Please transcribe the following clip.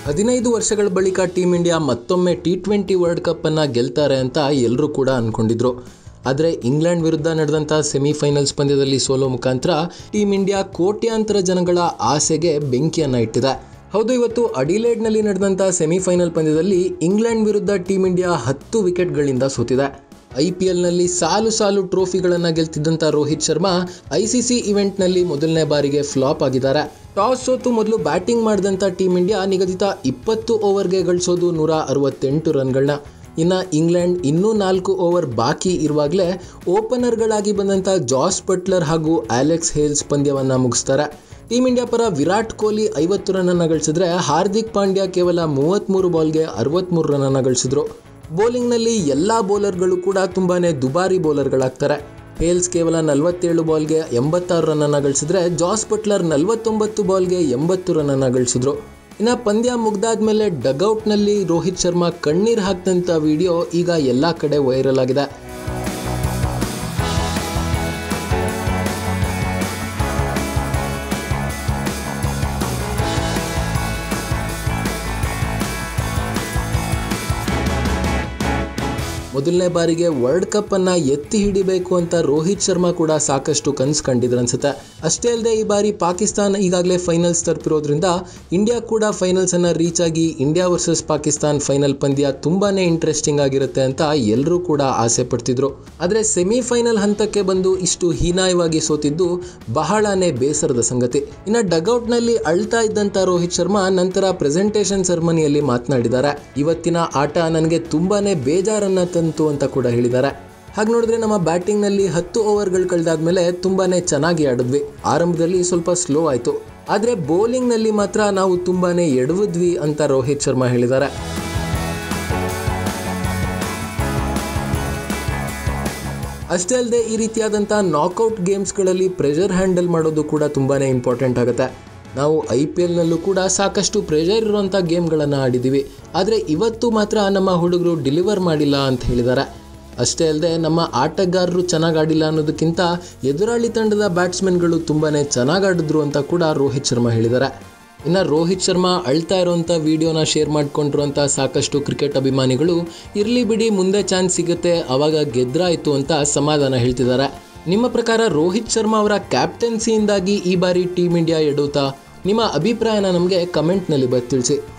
ಹದಿನೈದು ವರ್ಷಗಳ ಬಳಿಕ ಟೀಂ ಇಂಡಿಯಾ ಮತ್ತೊಮ್ಮೆ ಟಿ ಟ್ವೆಂಟಿ ವರ್ಲ್ಡ್ ಕಪ್ಪನ್ನು ಗೆಲ್ತಾರೆ ಅಂತ ಎಲ್ಲರೂ ಕೂಡ ಅಂದ್ಕೊಂಡಿದ್ರು ಆದರೆ ಇಂಗ್ಲೆಂಡ್ ವಿರುದ್ಧ ನಡೆದಂಥ ಸೆಮಿಫೈನಲ್ಸ್ ಪಂದ್ಯದಲ್ಲಿ ಸೋಲೋ ಮುಖಾಂತರ ಟೀಂ ಇಂಡಿಯಾ ಕೋಟ್ಯಾಂತರ ಜನಗಳ ಆಸೆಗೆ ಬೆಂಕಿಯನ್ನು ಇಟ್ಟಿದೆ ಹೌದು ಇವತ್ತು ಅಡಿಲೇಡ್ನಲ್ಲಿ ನಡೆದಂಥ ಸೆಮಿಫೈನಲ್ ಪಂದ್ಯದಲ್ಲಿ ಇಂಗ್ಲೆಂಡ್ ವಿರುದ್ಧ ಟೀಂ ಇಂಡಿಯಾ ಹತ್ತು ವಿಕೆಟ್ಗಳಿಂದ ಸೋತಿದೆ ಐ ಪಿ ಎಲ್ನಲ್ಲಿ ಸಾಲು ಸಾಲು ಟ್ರೋಫಿಗಳನ್ನು ಗೆಲ್ತಿದ್ದಂಥ Rohit Sharma I C C ಇವೆಂಟ್ನಲ್ಲಿ ಮೊದಲನೇ ಬಾರಿಗೆ ಫ್ಲಾಪ್ ಆಗಿದ್ದಾರೆ ಟಾಸ್ ಸೋತು ಮೊದಲು ಬ್ಯಾಟಿಂಗ್ ಮಾಡಿದಂಥ ಟೀಂ ಇಂಡಿಯಾ ನಿಗದಿತ ಇಪ್ಪತ್ತು ಓವರ್ಗೆ ಗಳಿಸೋದು ನೂರ ಅರವತ್ತೆಂಟು ರನ್ಗಳನ್ನ ಇನ್ನು ಇಂಗ್ಲೆಂಡ್ ಇನ್ನೂ ನಾಲ್ಕು ಓವರ್ ಬಾಕಿ ಇರುವಾಗಲೇ ಓಪನರ್ಗಳಾಗಿ ಬಂದಂಥ ಜಾಸ್ ಬಟ್ಲರ್ ಹಾಗೂ ಆಲೆಕ್ಸ್ ಹೇಲ್ಸ್ ಪಂದ್ಯವನ್ನು ಮುಗಿಸ್ತಾರೆ ಟೀಂ ಇಂಡಿಯಾ ಪರ ವಿರಾಟ್ ಕೊಹ್ಲಿ ಐವತ್ತು ರನ್ನನ್ನು ಗಳಿಸಿದ್ರೆ ಹಾರ್ದಿಕ್ ಪಾಂಡ್ಯ ಕೇವಲ ಮೂವತ್ತ್ಮೂರು ಬಾಲ್ಗೆ ಅರವತ್ತ್ಮೂರು ರನ್ನನ್ನು ಗಳಿಸಿದ್ರು ಬೌಲಿಂಗ್ನಲ್ಲಿ ಎಲ್ಲ ಬೌಲರ್ಗಳು ಕೂಡ ತುಂಬಾ ದುಬಾರಿ ಬೌಲರ್ಗಳಾಗ್ತಾರೆ ಹೇಲ್ಸ್ ಕೇವಲ ನಲವತ್ತೇಳು ಬಾಲ್ಗೆ ಎಂಬತ್ತಾರು ರನ್ನನ್ನು ಗಳಿಸಿದ್ರೆ ಜಾಸ್ ಬಟ್ಲರ್ ನಲವತ್ತೊಂಬತ್ತು ಬಾಲ್ಗೆ ಎಂಬತ್ತು ರನ್ನನ್ನು ಗಳಿಸಿದ್ರು ಇನ್ನು ಪಂದ್ಯ ಮುಗ್ದಾದ್ಮೇಲೆ ಡಗೌಟ್ನಲ್ಲಿ ರೋಹಿತ್ ಶರ್ಮಾ ಕಣ್ಣೀರು ಹಾಕಿದಂಥ ವಿಡಿಯೋ ಈಗ ಎಲ್ಲ ಕಡೆ ವೈರಲ್ ಆಗಿದೆ ಮೊದಲನೇ ಬಾರಿಗೆ ವರ್ಲ್ಡ್ ಕಪ್ ಅನ್ನ ಎತ್ತಿ ಹಿಡಿಬೇಕು ಅಂತ ರೋಹಿತ್ ಶರ್ಮಾ ಕೂಡ ಸಾಕಷ್ಟು ಕನಸು ಕಂಡಿದ್ರು ಅನ್ಸುತ್ತೆ ಅಷ್ಟೇ ಅಲ್ಲದೆ ಈ ಬಾರಿ ಪಾಕಿಸ್ತಾನ ಈಗಾಗಲೇ ಫೈನಲ್ಸ್ ತಲುಪಿರೋದ್ರಿಂದ ಇಂಡಿಯಾ ಕೂಡ ಫೈನಲ್ಸ್ ಅನ್ನ ರೀಚ್ ಆಗಿ ಇಂಡಿಯಾ ವರ್ಸಸ್ ಪಾಕಿಸ್ತಾನ್ ಫೈನಲ್ ಪಂದ್ಯ ತುಂಬಾನೇ ಇಂಟ್ರೆಸ್ಟಿಂಗ್ ಆಗಿರುತ್ತೆ ಅಂತ ಎಲ್ಲರೂ ಕೂಡ ಆಸೆ ಪಡ್ತಿದ್ರು ಆದರೆ ಸೆಮಿಫೈನಲ್ ಹಂತಕ್ಕೆ ಬಂದು ಇಷ್ಟು ಹೀನಾಯವಾಗಿ ಸೋತಿದ್ದು ಬಹಳನೇ ಬೇಸರದ ಸಂಗತಿ ಇನ್ನು ಡಗೌಟ್ನಲ್ಲಿ ಅಳ್ತಾ ಇದ್ದಂಥ ರೋಹಿತ್ ಶರ್ಮಾ ನಂತರ ಪ್ರೆಸೆಂಟೇಷನ್ ಸೆರೆಮನಿಯಲ್ಲಿ ಮಾತನಾಡಿದ್ದಾರೆ ಇವತ್ತಿನ ಆಟ ನನಗೆ ತುಂಬಾನೇ ಬೇಜಾರನ್ನ ತಂತು ಅಂತ ಕೂಡ ಹೇಳಿದ್ದಾರೆ ಹಾಗೆ ನೋಡಿದ್ರೆ ನಮ್ಮ ಬ್ಯಾಟಿಂಗ್ನಲ್ಲಿ ಹತ್ತು ಓವರ್ಗಳು ಕಳೆದಾದ್ಮೇಲೆ ತುಂಬಾನೇ ಚೆನ್ನಾಗಿ ಆಡಿದ್ವಿ ಆರಂಭದಲ್ಲಿ ಸ್ವಲ್ಪ ಸ್ಲೋ ಆಯಿತು ಆದರೆ ಬೌಲಿಂಗ್ನಲ್ಲಿ ಮಾತ್ರ ನಾವು ತುಂಬಾನೇ ಎಡವಿದ್ವಿ ಅಂತ ರೋಹಿತ್ ಶರ್ಮಾ ಹೇಳಿದ್ದಾರೆ ಅಷ್ಟೇ ಅಲ್ಲದೆ ಈ ರೀತಿಯಾದಂಥ ನಾಕೌಟ್ ಗೇಮ್ಸ್ಗಳಲ್ಲಿ ಪ್ರೆಷರ್ ಹ್ಯಾಂಡಲ್ ಮಾಡೋದು ಕೂಡ ತುಂಬಾ ಇಂಪಾರ್ಟೆಂಟ್ ಆಗುತ್ತೆ ನಾವು ಐ ಪಿ ಎಲ್ನಲ್ಲೂ ಕೂಡ ಸಾಕಷ್ಟು ಪ್ರೆಷರ್ ಇರುವಂಥ ಗೇಮ್ಗಳನ್ನು ಆಡಿದ್ದೀವಿ ಆದರೆ ಇವತ್ತು ಮಾತ್ರ ನಮ್ಮ ಹುಡುಗರು ಡೆಲಿವರ್ ಮಾಡಿಲ್ಲ ಅಂತ ಹೇಳಿದ್ದಾರೆ ಅಷ್ಟೇ ಅಲ್ಲದೆ ನಮ್ಮ ಆಟಗಾರರು ಚೆನ್ನಾಗಿ ಆಡಿಲ್ಲ ಅನ್ನೋದಕ್ಕಿಂತ ಎದುರಾಳಿ ತಂಡದ ಬ್ಯಾಟ್ಸ್ಮನ್ಗಳು ತುಂಬಾ ಚೆನ್ನಾಗಿ ಆಡಿದ್ರು ಅಂತ ಕೂಡ ರೋಹಿತ್ ಶರ್ಮಾ ಹೇಳಿದ್ದಾರೆ ಇನ್ನು ರೋಹಿತ್ ಶರ್ಮಾ ಅಳ್ತಾ ಇರೋಂಥ ವಿಡಿಯೋನ ಶೇರ್ ಮಾಡ್ಕೊಂಡಿರುವಂಥ ಸಾಕಷ್ಟು ಕ್ರಿಕೆಟ್ ಅಭಿಮಾನಿಗಳು ಇರಲಿ ಬಿಡಿ ಮುಂದೆ ಚಾನ್ಸ್ ಸಿಗುತ್ತೆ ಆವಾಗ ಗೆದ್ರಾಯಿತು ಅಂತ ಸಮಾಧಾನ ಹೇಳ್ತಿದ್ದಾರೆ ನಿಮ್ಮ ಪ್ರಕಾರ ರೋಹಿತ್ ಶರ್ಮಾ ಅವರ ಕ್ಯಾಪ್ಟನ್ಸಿಯಿಂದಾಗಿ ಈ ಬಾರಿ ಟೀಮ್ ಇಂಡಿಯಾ ಎಡುತ್ತಾ ನಿಮ್ಮ ಅಭಿಪ್ರಾಯನ ನಮಗೆ ಕಮೆಂಟ್ನಲ್ಲಿ ಬರ್ ತಿಳಿಸಿ